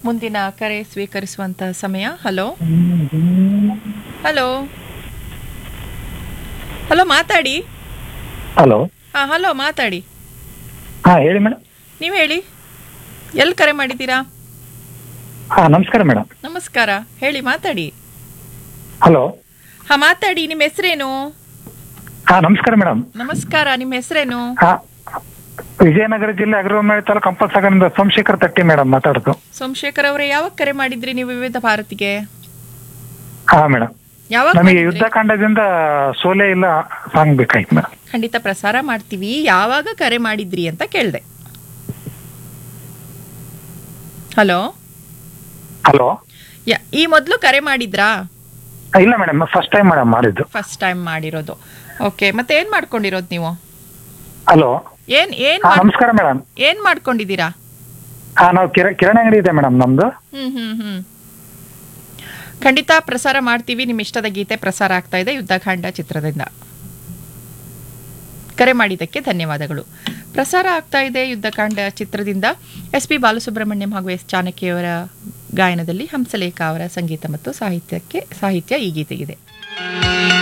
ಮುಂದಿನ ಕರೆ ಸ್ವೀಕರಿಸುವಂತಹ ಸಮಯ ಹಲೋ ಹಲೋ ಹಲೋ ಮಾತಾಡಿ ಹಲೋ ಹಾ ಹಲೋ ಮಾತಾಡಿ ಹಾ ಹೇಳಿ ಮೇಡಮ್ ನೀವು ಹೇಳಿ ಎಲ್ಲಿ ಕರೆ ಮಾಡಿದ್ದೀರಾ ಹಾ ನಮಸ್ಕಾರ ಮೇಡಮ್ ನಮಸ್ಕಾರ ಹೇಳಿ ಮಾತಾಡಿ ಹಲೋ ಹಾ ಮಾತಾಡಿ ನಿಮ್ಮ ಹೆಸರೇನು ಹಾ ನಮಸ್ಕಾರ ಮೇಡಮ್ ನಮಸ್ಕಾರ ನಿಮ್ಮ ಹೆಸರೇನು ಹಾ ವಿಜಯನಗರ ಜಿಲ್ಲೆ ಅಗ್ರವಾಮಿ ತಾಲೂಕು ಕಂಪಲ್ಸಾಗರದಿಂದ ಸೋಮಶೇಖರ್ ತಟ್ಟಿ ಮೇಡಮ್ ಮಾತಾಡೋದು ಸೋಮಶೇಖರ್ ಅವರೇ ಯಾವಾಗ ಕರೆ ಮಾಡಿದ್ರಿ ನೀವು ವಿವಿಧ ಭಾರತಿಗೆ ಹಾ ಮೇಡಮ್ ಯಾವಾಗ ನಮಗೆ ಮಾಡಿದ್ರಿ? ಯುದ್ಧಕಾಂಡದಿಂದ ಸೋಲೆ ಇಲ್ಲ ಸಾಂಗ್ ಬೇಕಾಯ್ತು ಮೇಡಮ್ ಖಂಡಿತ ಪ್ರಸಾರ ಮಾಡ್ತೀವಿ ಯಾವಾಗ ಕರೆ ಮಾಡಿದ್ರಿ ಅಂತ ಕೇಳಿದೆ ಹಲೋ ಹಲೋ ಈ ಮೊದಲು ಕರೆ ಮಾಡಿದ್ರಾ ಇಲ್ಲ ಮೇಡಮ್ ಫಸ್ಟ್ ಟೈಮ್ ಮೇಡಮ್ ಮಾಡಿದ್ದು ಫಸ್ಟ್ ಟೈಮ್ ಮಾಡಿರೋದು ಓಕೆ ಮತ್ತೆ ಏನ್ ಮಾಡ್ಕೊಂಡಿರೋದು ನೀವು ಹಲೋ ಏನ್ ಏನ್ ಹಾ ಮಾಡ್- ನಮಸ್ಕಾರ ಮೇಡಮ್ ಏನ್ ಮಾಡ್ಕೊಂಡಿದ್ದೀರಾ ಹಾ ನಾವು ಕಿರ ಕಿರಾಣಿ ಅಂಗಡಿ ಇದೆ ಮೇಡಮ್ ನಮ್ದು ಹ್ಮ್ ಹ್ಮ್ ಹ್ಮ್ ಖಂಡಿತ ಪ್ರಸಾರ ಮಾಡ್ತೀವಿ ನಿಮ್ಮ ಇಷ್ಟದ ಗೀತೆ ಪ್ರಸಾರ ಆಗ್ತಾ ಇದೆ ಯುದ್ಧಕಾಂಡ ಚಿತ್ರದಿಂದ ಕರೆ ಮಾಡಿದ್ದಕ್ಕೆ ಧನ್ಯವಾದಗಳು ಪ್ರಸಾರ ಆಗ್ತಾ ಇದೆ ಯುದ್ಧಕಾಂಡ ಚಿತ್ರದಿಂದ ಎಸ್ ಪಿ ಬಾಲಸುಬ್ರಹ್ಮಣ್ಯಂ ಹಾಗೂ ಎಸ್ ಚಾಣಕ್ಯವರ ಗಾಯನದಲ್ಲಿ ಹಂಸಲೇಖ ಅವರ ಸಂಗೀತ ಮತ್ತು ಸಾಹಿತ್ಯಕ್ಕೆ ಸಾಹಿತ್ಯ ಈ ಗೀತೆಗಿದೆ